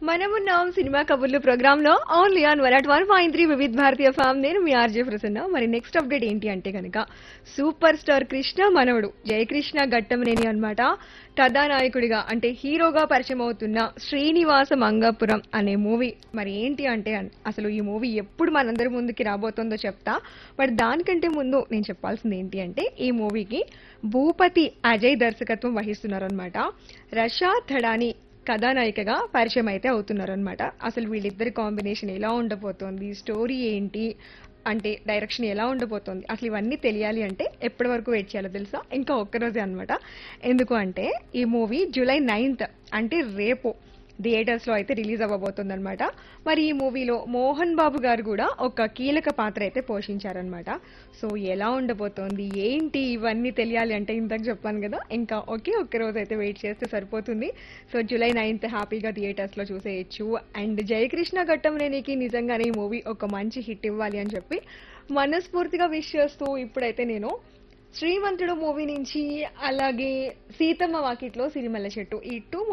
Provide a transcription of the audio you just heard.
మనమున్నాం సినిమా కబుర్లు ప్రోగ్రామ్ లో only on one at one point three Vividh Bharatiya FM నేను మీ ఆర్జే ప్రసన్న మరి నెక్స్ట్ అప్డేట్ ఏంటి అంటే కనుక సూపర్ స్టార్ కృష్ణ మనవడు జయకృష్ణ ఘట్టమనేని అన్నమాట కథానాయకుడిగా అంటే హీరోగా పరిచయం అవుతున్న శ్రీనివాస మంగాపురం అనే మూవీ మరి ఏంటి అంటే అన్- అసలు ఈ మూవీ ఎప్పుడు మనందరి ముందుకి రాబోతుందో చెప్తా బట్ దానికంటే ముందు నేను చెప్పాల్సింది ఏంటి అంటే ఈ మూవీకి భూపతి అజయ్ దర్శకత్వం వహిస్తున్నారు అనమాట రషా థడాని కథానాయికగా పరిచయం అయితే అవుతున్నారనమాట అసలు వీళ్ళిద్దరి కాంబినేషన్ ఎలా ఉండబోతోంది స్టోరీ ఏంటి అంటే డైరెక్షన్ ఎలా ఉండబోతోంది అసలు ఇవన్నీ తెలియాలి అంటే ఎప్పటి వరకు వెయిట్ చేయాలో తెలుసా ఇంకా ఒక్కరోజే అనమాట ఎందుకు అంటే ఈ మూవీ జూలై నైన్త్ అంటే రేపు థియేటర్స్ లో అయితే రిలీజ్ అవ్వబోతుంది అనమాట మరి ఈ మూవీలో మోహన్ బాబు గారు కూడా ఒక కీలక పాత్ర అయితే పోషించారనమాట సో ఎలా ఉండబోతోంది ఏంటి ఇవన్నీ తెలియాలి అంటే ఇంతకు చెప్పాను కదా ఇంకా ఒకే ఒక్క రోజు అయితే వెయిట్ చేస్తే సరిపోతుంది సో జూలై నైన్త్ హ్యాపీగా థియేటర్స్ లో చూసేయచ్చు అండ్ జయకృష్ణ ఘట్టంనేనికి నిజంగానే ఈ మూవీ ఒక మంచి హిట్ ఇవ్వాలి అని చెప్పి మనస్ఫూర్తిగా విష్ చేస్తూ ఇప్పుడైతే నేను శ్రీమంతుడు మూవీ నుంచి అలాగే సీతమ్మ వాకిట్లో సిరిమల్ల చెట్టు ఈ టూ